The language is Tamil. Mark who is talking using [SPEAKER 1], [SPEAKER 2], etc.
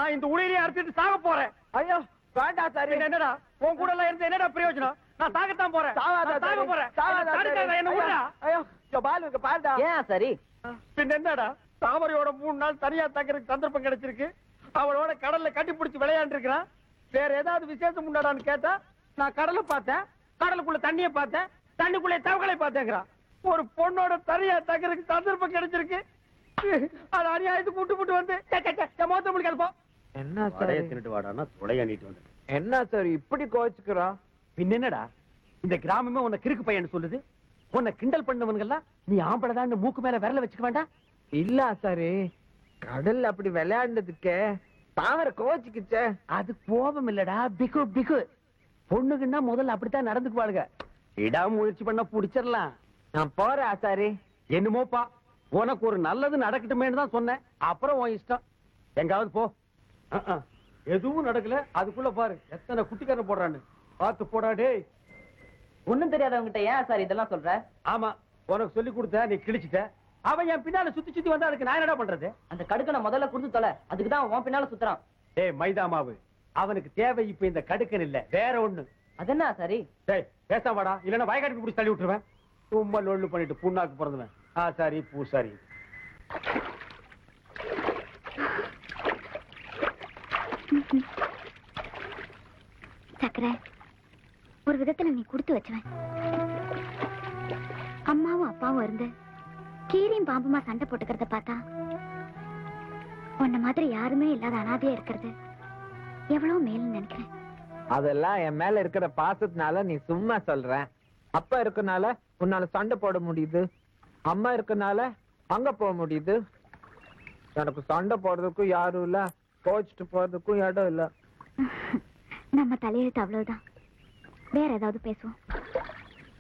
[SPEAKER 1] நான் இந்த உயிரியை அறுத்துட்டு சாக போறேன்
[SPEAKER 2] ஐயோ வேண்டாம் சரி
[SPEAKER 1] பின்ன என்னடா உன் கூட எல்லாம் இருந்து என்னடா பிரயோஜனம் நான் சாகத்தான் போறேன்
[SPEAKER 2] சாவாதா
[SPEAKER 1] நான் சாக
[SPEAKER 2] சரி.
[SPEAKER 1] போறேன்
[SPEAKER 2] சாவாதா
[SPEAKER 1] என்ன
[SPEAKER 2] சரி.
[SPEAKER 1] தடுக்காத, என்ன விடுடா
[SPEAKER 2] ஐயோ ஐயோ பாலு இங்க பாருடா
[SPEAKER 3] ஏன் சரி
[SPEAKER 1] பின்ன என்னடா தாமரையோட மூணு நாள் தனியா தங்கறதுக்கு சந்தர்ப்பம் கிடைச்சிருக்கு அவளோட கடல்ல கட்டி பிடிச்சு விளையாண்டு இருக்கிறான் வேற ஏதாவது விசேஷம் உண்டாடான்னு கேட்டா நான் கடலை பார்த்தேன் கடலுக்குள்ள தண்ணிய பார்த்தேன் தண்ணிக்குள்ள தவகளை பார்த்தேங்கிறான் ஒரு பொண்ணோட தனியா தங்கறதுக்கு சந்தர்ப்பம் கிடைச்சிருக்கு அது அநியாயத்துக்கு கூட்டு கூட்டு வந்து சே, சே, சே, என் முகத்தை முடிக்காது போ
[SPEAKER 2] என்ன
[SPEAKER 1] வடைய தின்னுட்டு வாடான்னா துளைய நீட்டு வந்து
[SPEAKER 2] என்ன சார் இப்படி கோச்சுக்கிறா
[SPEAKER 1] பின்ன என்னடா இந்த கிராமமே உன்னை கிறுக்கு பையன் சொல்லுது உன்னை கிண்டல் பண்ணவனுங்கெல்லாம் நீ ஆம்பளதான் மூக்கு மேல விரல வச்சுக்க வேண்டாம்
[SPEAKER 2] இல்ல சரி கடல்ல அப்படி விளையாண்டதுக்கே தாமரை கோச்சுக்குச்சே
[SPEAKER 1] அது கோபம் இல்லடா பிகு பிகு பொண்ணுக்குன்னா முதல்ல அப்படித்தான் நடந்துக்குவாளுங்க இடா முயற்சி பண்ண புடிச்சிடலாம்
[SPEAKER 2] நான் போறேன் ஆசாரி
[SPEAKER 1] என்னமோப்பா உனக்கு ஒரு நல்லது நடக்கட்டுமேன்னு தான் சொன்னேன் அப்புறம் உன் இஷ்டம் எங்காவது போ அஹ், அஹ். எதுவும் நடக்கல அதுக்குள்ள பாரு எத்தனை குட்டிக்காரன் போடுறான்னு பார்த்து போடா டேய்
[SPEAKER 3] ஒண்ணும் தெரியாதவங்கிட்ட ஏன் சார் இதெல்லாம் சொல்ற
[SPEAKER 1] ஆமா உனக்கு சொல்லி கொடுத்த நீ கிழிச்சிட்ட அவன் என் பின்னால சுத்தி சுத்தி வந்தா அதுக்கு நான் என்னடா பண்றது
[SPEAKER 3] அந்த கடுக்கனை முதல்ல கொடுத்து தொலை அதுக்கு தான் உன் பின்னால சுத்துறான்
[SPEAKER 1] டேய் மைதா மாவு அவனுக்கு தேவை இப்ப இந்த கடுக்கன் இல்ல வேற ஒண்ணு
[SPEAKER 3] அது என்ன சரி
[SPEAKER 1] டேய் பேசாம வாடா இல்லன்னா வயக்காட்டுக்கு பிடிச்சி தள்ளி விட்டுருவேன் ரொம்ப லொள்ளு பண்ணிட்டு புண்ணாக்கு பிறந்தவன் ஆ சாரி பூசாரி
[SPEAKER 4] சக்கரை ஒரு விதத்துல நீ கொடுத்து வச்சவன் அம்மாவும் அப்பாவும் இருந்து கீரியும் பாம்புமா சண்டை போட்டுக்கிறத பார்த்தா உன்ன மாதிரி யாருமே இல்லாத அனாதையா இருக்கிறது எவ்வளவு மேல்னு நினைக்கிறேன்
[SPEAKER 2] அதெல்லாம் என் மேல இருக்கிற பாசத்தினால நீ சும்மா சொல்ற அப்பா இருக்கனால உன்னால சண்டை போட முடியுது அம்மா இருக்கனால அங்க போக முடியுது எனக்கு சண்டை போடுறதுக்கும் யாரும் இல்ல கோச்சிட்டு போறதுக்கும் இடம் இல்ல
[SPEAKER 4] நம்ம தலையெழுத்து அவ்வளவுதான் வேற ஏதாவது பேசுவோம்